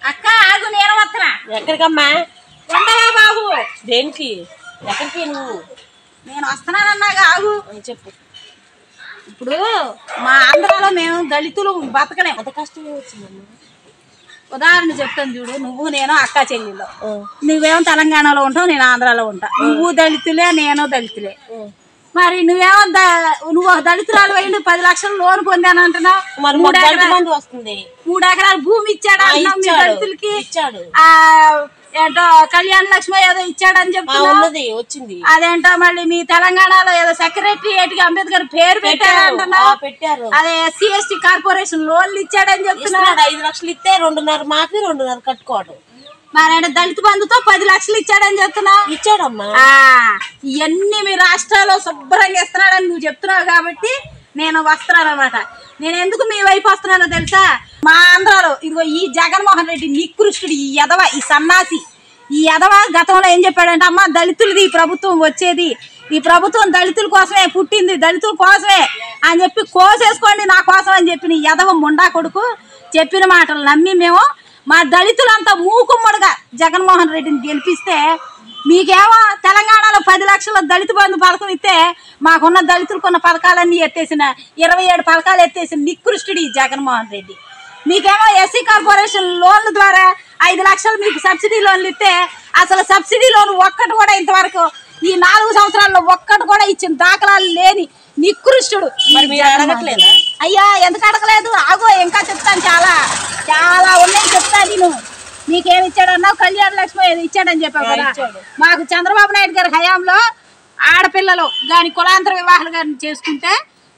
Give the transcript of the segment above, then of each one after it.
అక్క ఆగు నేను వస్తున్నా ఎక్కడికమ్మా ఉండవా బాబు దేనికి ఎక్కడికి నువ్వు నేను వస్తున్నానన్నాగా ఆగు అని చెప్పు ఇప్పుడు మా ఆంధ్రాలో మేము దళితులు బతకలేం అంత కష్టమే వచ్చిందమ్మా ఉదాహరణ చెప్తాను చూడు నువ్వు నేను అక్క చెల్లెలు ఆ, నువ్వేమో తెలంగాణలో ఉంటావు నేను ఆంధ్రాలో ఉంటా నువ్వు దళితులే నేను దళితులే ఆ. మరి నువ్వేమో ద- నువ్వు ఒక దళితురాలు పోయిండు పది లక్షలు లోన్ పొందాను అంటున్నావు మరి మూడు మాకు ఎకరాలు మంది వస్తుంది మూడు ఎకరాలు భూమి ఇచ్చాడు ఆ, అంటున్నావు మీ ఇచ్చాడు దళితులకి ఇచ్చాడు ఆ ఏంటో కళ్యాణ లక్ష్మి ఏదో ఇచ్చాడని ఆ, చెప్తున్నావు ఉన్నది వచ్చింది అదేంటో మళ్ళీ మీ తెలంగాణలో ఏదో సెక్రటరియట్ కి అంబేద్కర్ పేరు పెట్టాడు పెట్టారు ఆ, అంటున్నావు పెట్టారు అదే ఎస్సీ ఎస్టీ కార్పొరేషన్ లోన్లు ఇచ్చాడని చెప్తున్నావు ఇస్తున్నాడు ఐదు లక్షలు ఇస్తే రెండున్నర మాకు రెండున్నర కట్టుకోవడం మరి ఆయన దళిత బంధుతో పది లక్షలు ఇచ్చాడని చెప్తున్నావు ఇచ్చాడమ్మా ఆ, ఇవన్నీ మీ రాష్ట్రాల్లో శుభ్రంగా ఇస్తున్నాడని నువ్వు చెప్తున్నావు కాబట్టి నేను వస్తున్నాను అనమాట నేను ఎందుకు మీ వైపు వస్తున్నానో తెలుసా మా ఆంధ్రాలో ఇదిగో ఈ జగన్మోహన్ రెడ్డి నికృష్టుడు ఈ యదవ ఈ సన్నాసి ఈ యదవ గతంలో ఏం చెప్పాడంటే అమ్మ దళితులది ఈ ప్రభుత్వం వచ్చేది ఈ ప్రభుత్వం దళితుల కోసమే పుట్టింది దళితుల కోసమే అని చెప్పి కోసేసుకోండి నా కోసం అని చెప్పిన ఈ యదవ ముండా కొడుకు చెప్పిన మాటలు నమ్మి మేము మా దళితులంతా మూకుమ్మడిగా జగన్మోహన్ రెడ్డిని గెలిపిస్తే మీకేమో తెలంగాణలో పది లక్షల దళిత బంధు పథకం ఇస్తే మాకున్న దళితులకున్న పథకాలన్నీ ఎత్తేసిన ఇరవై ఏడు పథకాలు ఎత్తేసిన నికృష్టుడు ఈ జగన్మోహన్ రెడ్డి మీకేమో ఎస్సీ కార్పొరేషన్ లోన్ల ద్వారా ఐదు లక్షలు మీకు సబ్సిడీ లోన్లు ఇస్తే అసలు సబ్సిడీ లోన్ ఒక్కటి కూడా ఇంతవరకు ఈ నాలుగు సంవత్సరాల్లో ఒక్కటి కూడా ఇచ్చిన దాఖలాలు లేని నికృష్టుడు ఈ మరి మీరు జగన్మోహన్ అడగట్లేదా? రెడ్డి. అయ్యా ఎందుకు అడగలేదు ఆగో ఇంకా చెప్తాను చాలా చాలా ఉన్నాయి చెప్తాను నేను నీకేమి ఇచ్చాడన్నావు కళ్యాణ లక్ష్మి ఏదో ఇచ్చాడని చెప్పావు ఆ, కదా ఇచ్చాడు. మాకు చంద్రబాబు నాయుడు గారి హయాంలో ఆడపిల్లలు గాని కులాంతర వివాహాలు గాని చేసుకుంటే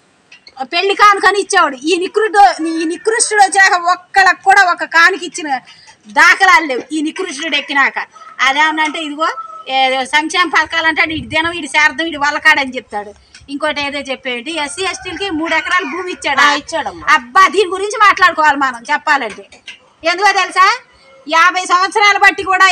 పెళ్లి కానుకని ఇచ్చేవాడు ఈ నికృడు ఈ నికృష్టుడు వచ్చాక ఒక్కళ్ళకి కూడా ఒక కానుక ఇచ్చిన దాఖలాలు లేవు ఈ నికృష్టుడు ఎక్కినాక అదేమనంటే ఇదిగో ఏ సంక్షేమ పథకాలు అంటే ఇటు దినం ఇటు శారదం ఇటు వల్లకాడని చెప్తాడు ఇంకోటి ఏదో చెప్పేది ఎస్సీ ఎస్టీలకి మూడు ఎకరాలు భూమి ఇచ్చాడు ఆ, ఇచ్చాడమ్మా. అబ్బా దీని గురించి మాట్లాడుకోవాలి మనం చెప్పాలంటే ఎందుకో తెలుసా యాభై సంవత్సరాలు బట్టి కూడా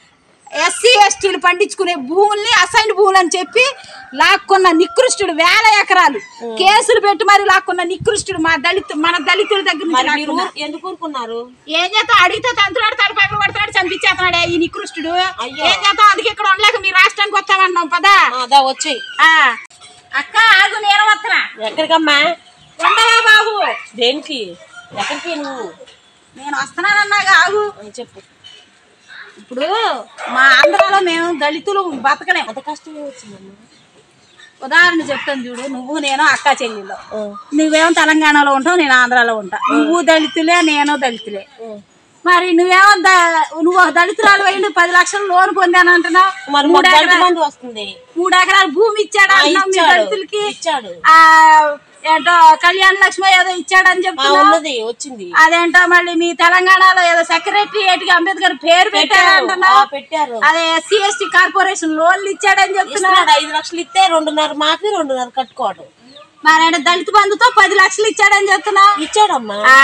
ఎస్సీ ఎస్టీలు పండించుకునే భూముల్ని అసైన్ భూములు అని చెప్పి లాక్కున్న నికృష్టుడు వేల ఎకరాలు కేసులు పెట్టి మరి లాక్కున్న నికృష్టుడు మా దళిత మన దళితుల దగ్గర నుంచి మరి మీరు లాక్కున్న. ఊరు- ఎందుకు ఊరుకున్నారు ఏం చేస్తాం అడిగితే తంతులాడతాడు పైపులు పడతాడు చంపించేస్తున్నాడే ఈ నికృష్టుడు అయ్యో. ఏం చేస్తాం అందుకే ఇక్కడ ఉండలేక మీ రాష్ట్రానికి వస్తామన్నాం పదా ఆ, దా వచ్చేయి ఆ. అక్క ఆగు నేను వస్తున్నా ఎక్కడికమ్మా ఉండవా బాబు దేనికి ఎక్కడికి నువ్వు నేను వస్తున్నానన్నాగా ఆగు అని చెప్పు ఇప్పుడు మా ఆంధ్రాలో మేము దళితులు బతకలేం అంత కష్టమే వచ్చిందమ్మా ఉదాహరణ చెప్తాను చూడు నువ్వు నేను అక్క చెల్లెలు ఆ, నువ్వేమో తెలంగాణలో ఉంటావు నేను ఆంధ్రాలో ఉంటా నువ్వు దళితులే నేను దళితులే ఆ. మరి నువ్వేమో ద- నువ్వు ఒక దళితురాలు పోయిండు పది లక్షలు లోన్ పొందాను అంటున్నావు మరి మూడు మాకు దళిత ఎకరాలు మంది వస్తుంది మూడు ఎకరాలు భూమి ఇచ్చాడు ఆ, అంటున్నావు మీ ఇచ్చాడు. దళితులకి ఇచ్చాడు. ఆ ఏంటో కళ్యాణ లక్ష్మి ఏదో ఇచ్చాడని ఆ, చెప్తున్నావు ఉన్నది వచ్చింది అదేంటో మళ్ళీ మీ తెలంగాణలో ఏదో సెక్రటరియట్ కి అంబేద్కర్ పేరు పెట్టాడు పెట్టారు ఆ, అంటున్నావు పెట్టారు అదే ఎస్సీ ఎస్టీ కార్పొరేషన్ లోన్లు ఇచ్చాడని చెప్తున్నావు ఇస్తున్నాడు ఐదు లక్షలు ఇస్తే రెండున్నర మాకు రెండున్నర కట్టుకోవడం మరి ఆయన దళిత బంధుతో పది లక్షలు ఇచ్చాడని చెప్తున్నావు ఇచ్చాడమ్మా ఆ,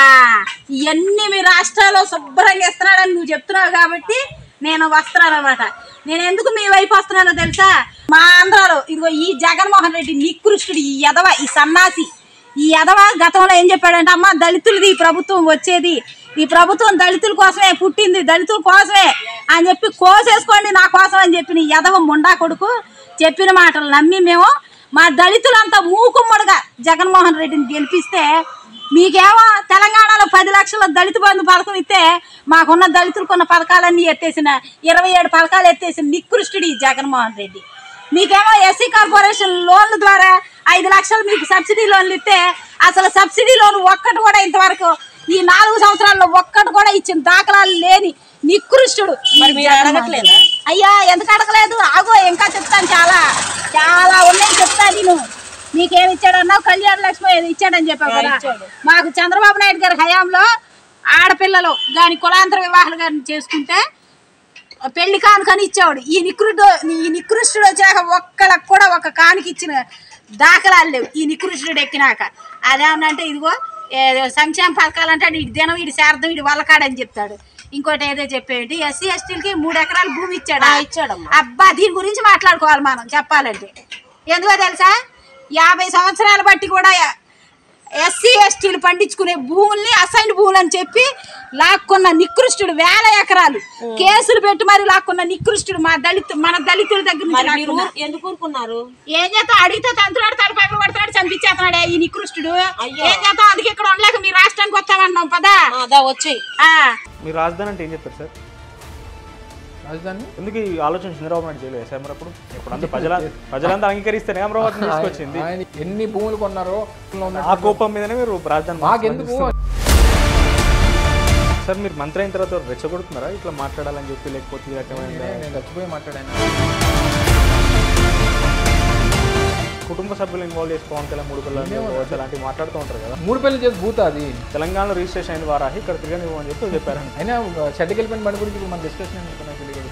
ఇవన్నీ మీ రాష్ట్రాల్లో శుభ్రంగా ఇస్తున్నాడని నువ్వు చెప్తున్నావు కాబట్టి నేను వస్తున్నాను అనమాట నేను ఎందుకు మీ వైపు వస్తున్నానో తెలుసా మా ఆంధ్రాలో ఇదిగో ఈ జగన్మోహన్ రెడ్డి నికృష్టుడు ఈ యదవ ఈ సన్నాసి ఈ యదవ గతంలో ఏం చెప్పాడంటే అమ్మ దళితులది ఈ ప్రభుత్వం వచ్చేది ఈ ప్రభుత్వం దళితుల కోసమే పుట్టింది దళితుల కోసమే అని చెప్పి కోసేసుకోండి నా కోసం అని చెప్పిన ఈ యదవ ముండా కొడుకు చెప్పిన మాటలు నమ్మి మేము మా దళితులంతా మూకుమ్మడిగా జగన్మోహన్ రెడ్డిని గెలిపిస్తే మీకేమో తెలంగాణలో పది లక్షల దళిత బంధు పథకం ఇస్తే మాకున్న దళితులకున్న పథకాలన్నీ ఎత్తేసిన ఇరవై ఏడు పథకాలు ఎత్తేసిన నికృష్టుడు ఈ జగన్మోహన్ రెడ్డి మీకేమో ఎస్సీ కార్పొరేషన్ లోన్ల ద్వారా ఐదు లక్షలు మీకు సబ్సిడీ లోన్లు ఇస్తే అసలు సబ్సిడీ లోన్ ఒక్కటి కూడా ఇంతవరకు ఈ నాలుగు సంవత్సరాల్లో ఒక్కటి కూడా ఇచ్చిన దాఖలాలు లేని నికృష్టుడు ఈ మరి మీరు జగన్మోహన్ అడగట్లేదా? రెడ్డి. అయ్యా ఎందుకు అడగలేదు ఆగో ఇంకా చెప్తాను చాలా చాలా ఉన్నాయి చెప్తాను నేను నీకేమి ఇచ్చాడన్నావు కళ్యాణ లక్ష్మి ఏదో ఇచ్చాడని చెప్పావు ఆ, కదా ఇచ్చాడు. మాకు చంద్రబాబు నాయుడు గారి హయాంలో ఆడపిల్లలు గాని కులాంతర వివాహాలు గాని చేసుకుంటే పెళ్లి కానుకని ఇచ్చేవాడు ఈ నికృడు ఈ నికృష్టుడు వచ్చాక ఒక్కళ్ళకి కూడా ఒక కానుక ఇచ్చిన దాఖలాలు లేవు ఈ నికృష్టుడు ఎక్కినాక అదేమనంటే ఇదిగో ఏ- సంక్షేమ పథకాలు అంటే ఇటు దినం ఇటు శారదం ఇటు వల్లకాడని చెప్తాడు ఇంకోటి ఏదో చెప్పేది ఎస్సీ ఎస్టీలకి మూడు ఎకరాలు భూమి ఇచ్చాడు ఆ, ఇచ్చాడమ్మా. అబ్బా దీని గురించి మాట్లాడుకోవాలి మనం చెప్పాలంటే ఎందుకో తెలుసా యాభై సంవత్సరాలు బట్టి కూడా ఎస్సీ ఎస్టీలు పండించుకునే భూముల్ని అసైన్ భూములు అని చెప్పి లాక్కున్న నికృష్టుడు వేల ఎకరాలు కేసులు పెట్టి మరి లాక్కున్న నికృష్టుడు మా దళితు మన దళితుల దగ్గర నుంచి మరి మీరు లాక్కున్నారు. ఎందుకు ఊరుకున్నారు ఏం చేస్తాం అడిగితే తంతునాడు తల పగలు కొడతాడు చంపించేస్తున్నాడే ఈ నికృష్టుడు అయ్యో. ఏం చేస్తాం అందుకే ఇక్కడ ఉండలేక మీ రాష్ట్రానికి వస్తామన్నాం పదా ఆ, దా వచ్చేయి ఆ. మీరు రాజధాని అంటే ఏం చెప్తారు సార్ రాజధాని ఎందుకు ఈ ఆలోచన చంద్రబాబు నాయుడు చేయలేదు సార్ మరి అప్పుడు ఇప్పుడు అంతా ప్రజల ప్రజలంతా అంగీకరిస్తేనే అమరావతిని తీసుకొచ్చింది ఆయన ఎన్ని భూములు కొన్నారో లో ఉన్న- ఆ కోపం మీదనే మీరు రాజధాని మాకెందుకు సార్ మీరు మంత్రి అయిన తర్వాత రెచ్చగొడుతున్నారా ఇట్లా మాట్లాడాలని చెప్పి లేకపోతే ఈ రకమైన నేను చచ్చిపోయి మాట్లాడాను కుటుంబ సభ్యులు ఇన్వాల్వ్ చేసి పవన్ కళ్యాణ్ మూడు పిల్లలు వచ్చి అలాంటివి మాట్లాడుతూ ఉంటారు కదా మూడు పెళ్లి చేసి భూత అది తెలంగాణలో రిజిస్ట్రేషన్ అయిన వారాహి ఇక్కడ తిరగనివ్వని చెప్పి చెప్పారు అయినా చెడ్డకెళ్ళిపోయిన బండి గురించి ఇప్పుడు మన డిస్కషన్ ఎందుకు నాకు తెలియదు